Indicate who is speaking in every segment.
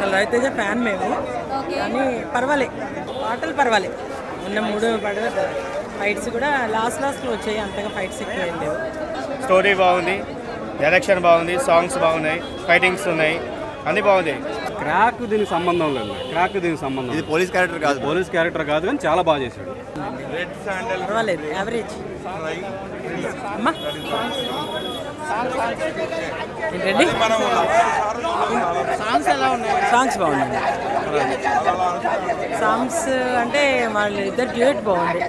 Speaker 1: అసలు రవితేజ ఫ్యాన్ మేము
Speaker 2: ఓకే
Speaker 1: కానీ పర్వాలే పాటలు పర్వాలే ఉన్న మూడు పాటలు ఫైట్స్ కూడా లాస్ట్ లాస్ట్లో వచ్చాయి అంతగా ఫైట్స్ ఎక్కువ ఏం లేవు
Speaker 3: స్టోరీ బాగుంది డైరెక్షన్ బాగుంది సాంగ్స్ బాగున్నాయి ఫైటింగ్స్ ఉన్నాయి అన్నీ బాగుంది
Speaker 4: క్రాక్ దీనికి సంబంధం లేదు క్రాక్ దీనికి సంబంధం
Speaker 5: ఇది పోలీస్ క్యారెక్టర్ కాదు
Speaker 4: పోలీస్ క్యారెక్టర్ కాదు కానీ చాలా బాగా చేశాడు
Speaker 1: పర్వాలేదు యావరేజ్ అమ్మా ఏంటండి సాంగ్స్ ఎలా ఉన్నాయి సాంగ్స్ బాగున్నాయి సాంగ్స్ అంటే వాళ్ళు ఇద్దరు డ్యూయట్ బాగుంది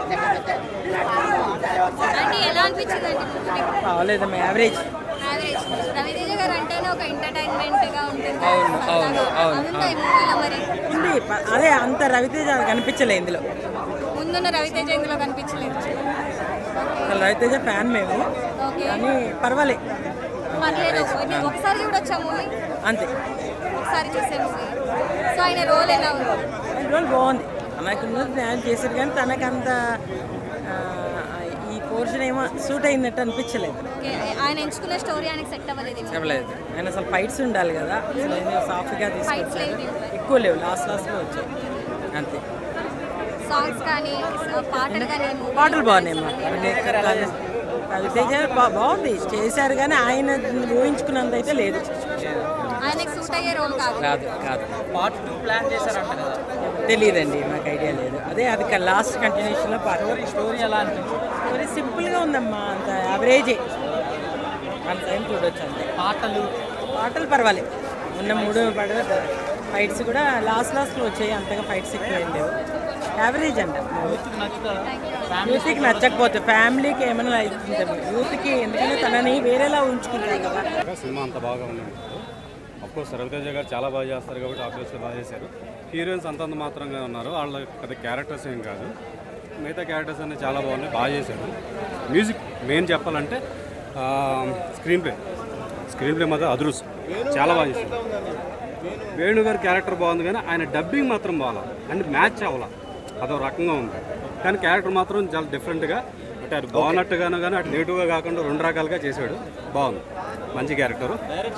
Speaker 2: అంటే ఎలా అనిపించింది అండి
Speaker 1: బాగలేదమ్మా యావరేజ్
Speaker 2: యావరేజ్ రవితేజ గారు అంటేనే ఒక ఎంటర్టైన్మెంట్ గా ఉంటుంది
Speaker 1: అవును, అవును,
Speaker 2: సరదాగా.
Speaker 1: అవును,
Speaker 2: అదుందా ఈ మూవీలో మరి
Speaker 1: ఉంది ప- అదే అంత రవితేజ కనిపించలే ఇందులో
Speaker 2: ముందున్న రవితేజ ఇందులో కనిపించలేదు
Speaker 1: అసలు రవితేజ ఫ్యాన్ మేము
Speaker 2: ఓకే
Speaker 1: కానీ పర్వాలే
Speaker 2: పర్లేదు ఇది ఒకసారి చూడొచ్చా మూవీ
Speaker 1: అంతే
Speaker 2: ఒకసారి చూసే మూవీ సో ఆయన రోల్ ఎలా ఉంది
Speaker 1: ఆయన రోల్ బాగుంది తనకు ఉన్నది న్యాయం చేశారు కానీ తనకు అంత ఆ, ఈ పోర్షన్ ఏమో సూట్ అయినట్టు అనిపించలేదు
Speaker 2: ఓకే ఆయన ఎంచుకున్న స్టోరీ ఆయనకి సెట్ అవ్వలేదు ఏమో.
Speaker 1: చెప్పలేదు ఆయన అసలు ఫైట్స్ ఉండాలి కదా అసలు ఆయన సాఫ్ట్గా
Speaker 2: Fights
Speaker 1: తీసుకొచ్చారు
Speaker 2: లేవు.
Speaker 1: ఎక్కువ లేవు లాస్ట్ లాస్ట్లో వచ్చాయి అంతే
Speaker 2: సాంగ్స్ కానీ పాటలు కానీ
Speaker 1: పాటలు బాగున్నాయి మా రవితేజ బా- బాగుంది చేశారు కానీ ఆయన ఊహించుకున్నంత అయితే లేదు
Speaker 2: ఆయనకి సూట్ అయ్యే రోల్ కాదు
Speaker 1: కాదు కాదు పార్ట్ టూ ప్లాన్ చేశారంట కదా తెలియదండి నాకు ఐడియా లేదు అదే అది లాస్ట్ కంటిన్యూషన్లో పార్ట్ స్టోరీ ఎలా అనిపించింది స్టోరీ సింపుల్గా ఉందమ్మా అంత యావరేజే అంత టైం చూడొచ్చు అంతే పాటలు పాటలు పర్వాలేదు ఉన్న మూడు పాటలు ఫైట్స్ కూడా లాస్ట్ లాస్ట్లో వచ్చాయి అంతగా ఫైట్స్ ఎక్కువ ఏం లేవు యావరేజ్ అంట యూత్కి నచ్చకపోతే ఫ్యామిలీకి ఏమైనా అవుతుంది యూత్కి ఎందుకంటే తనని వేరేలా ఉంచుకుంటారు కదా
Speaker 4: ఇంకా సినిమా అంత బాగా ఉంది అఫ్కోర్స్ రవితేజ గారు చాలా బాగా చేస్తారు కాబట్టి ఆబ్వియస్గా బాగా చేశారు హీరోయిన్స్ అంతంత మాత్రంగా ఉన్నారు వాళ్ళ పెద్ద క్యారెక్టర్స్ ఏం కాదు మిగతా క్యారెక్టర్స్ అన్ని చాలా బాగున్నాయి బాగా చేశారు మ్యూజిక్ మెయిన్ చెప్పాలంటే స్క్రీన్ ప్లే స్క్రీన్ ప్లే మాత్రం అదృష్టం చాలా బాగా చేశారు వేణు గారి క్యారెక్టర్ బాగుంది కానీ ఆయన డబ్బింగ్ మాత్రం బాగాల అంటే మ్యాచ్ అవ్వాల అదో రకంగా ఉంది కానీ క్యారెక్టర్ మాత్రం చాలా డిఫరెంట్గా అంటే అది బాగున్నట్టుగాను కానీ అటు నెగిటివ్గా కాకుండా రెండు రకాలుగా చేశాడు బాగుంది మంచి క్యారెక్టరు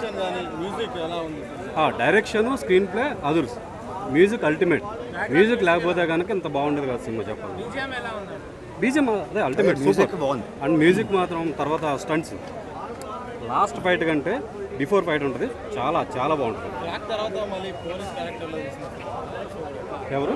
Speaker 4: డైరెక్షన్ స్క్రీన్ ప్లే అదుర్స్ మ్యూజిక్ అల్టిమేట్ మ్యూజిక్ లేకపోతే కనుక ఇంత బాగుండేది కదా సినిమా చెప్పాలి బీజిఎం అదే అల్టిమేట్ సూపర్
Speaker 5: బాగుంది.
Speaker 4: అండ్ మ్యూజిక్ మాత్రం తర్వాత స్టంట్స్ లాస్ట్ ఫైట్ కంటే బిఫోర్ ఫైట్ ఉంటుంది చాలా చాలా బాగుంటుంది ఎవరు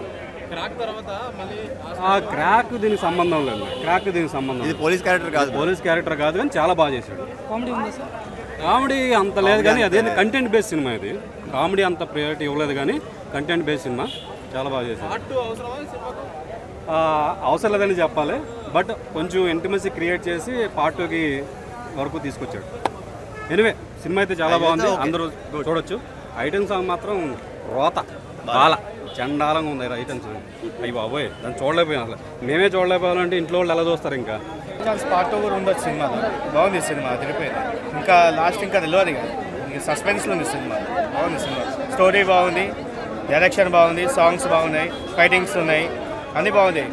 Speaker 4: ఆ క్రాక్ దీనికి సంబంధం లేదు క్రాక్ దీనికి సంబంధం
Speaker 5: ఇది పోలీస్ క్యారెక్టర్ కాదు
Speaker 4: పోలీస్ క్యారెక్టర్ కాదు కానీ చాలా బాగా చేశాడు
Speaker 1: కామెడీ ఉంది సార్
Speaker 4: కామెడీ అంత లేదు కానీ అదే కంటెంట్ బేస్ సినిమా ఇది కామెడీ అంత ప్రయారిటీ ఇవ్వలేదు కానీ కంటెంట్ బేస్ సినిమా చాలా బాగా చేశాడు ఆ, అవసరం లేదని చెప్పాలి బట్ కొంచెం ఇంటిమసీ క్రియేట్ చేసి పార్ట్ టూకి వరకు తీసుకొచ్చాడు ఎనివే సినిమా అయితే చాలా బాగుంది అందరూ చూడొచ్చు ఐటమ్ సాంగ్ మాత్రం రోత బాల చండాలంగా ఉంది ఐటమ్ సాంగ్ అయ్యి బాబోయ్ దాన్ని చూడలేకపోయాం అసలు మేమే చూడలేకపోయాలంటే ఇంట్లో వాళ్ళు ఎలా చూస్తారు ఇంకా
Speaker 3: పార్ట్ టూ కూడా ఉండొచ్చు సినిమా బాగుంది సినిమా తిరిగిపోయింది ఇంకా లాస్ట్ ఇంకా తెలియదు ఇక ఇంకా సస్పెన్స్లో ఉంది సినిమా బాగుంది సినిమా స్టోరీ బాగుంది డైరెక్షన్ బాగుంది సాంగ్స్ బాగున్నాయి ఫైటింగ్స్ ఉన్నాయి అన్నీ బాగుంది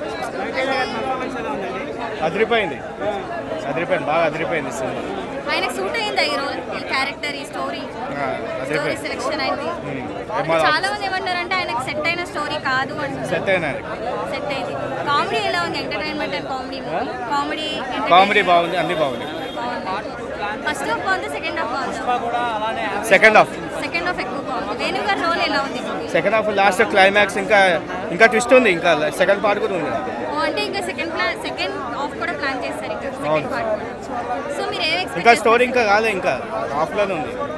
Speaker 3: అదిరిపోయింది అదిరిపోయింది బాగా అదిరిపోయింది సినిమా
Speaker 2: ఆయనకు సూట్ అయిందా ఈ రోల్ ఈ క్యారెక్టర్ ఈ స్టోరీ
Speaker 3: ఆ,
Speaker 2: స్టోరీ
Speaker 3: అదిరిపోయింది
Speaker 2: సెలెక్షన్ అయింది
Speaker 3: ఏమో
Speaker 2: చాలా మంది ఏమంటారంటే ఆయనకు సెట్ అయిన స్టోరీ కాదు అంటున్నారు
Speaker 3: సెట్ అయినది
Speaker 2: సెట్ అయింది కామెడీ ఎలా ఉంది entertainment and comedy comedy
Speaker 3: comedy బాగుంది అన్నీ బాగుంది
Speaker 2: ఫస్ట్ హాఫ్ బాగుంది సెకండ్ హాఫ్ బాగుంది
Speaker 3: సెకండ్ హాఫ్
Speaker 2: సెకండ్ హాఫ్ ఎక్కువ బాగుంది వేణు గారి రోల్ ఎలా ఉంది
Speaker 3: సెకండ్ హాఫ్ లాస్ట్ క్లైమాక్స్ ఇంకా ఇంకా ట్విస్ట్ ఉంది ఇంకా సెకండ్ పార్ట్ కూడా ఉంది
Speaker 2: ఓ అంటే ఇంకా సెకండ్ ప్లాన్ సెకండ్ హాఫ్ కూడా ప్లాన్ చేస్తారు ఇంకా సెకండ్ పార్ట్ సో మీరు ఏం
Speaker 3: ఇంకా
Speaker 2: ఎక్స్పెక్ట్
Speaker 3: స్టోరీ ఇంకా కాలే ఇంకా హాఫ్లోనే ఉంది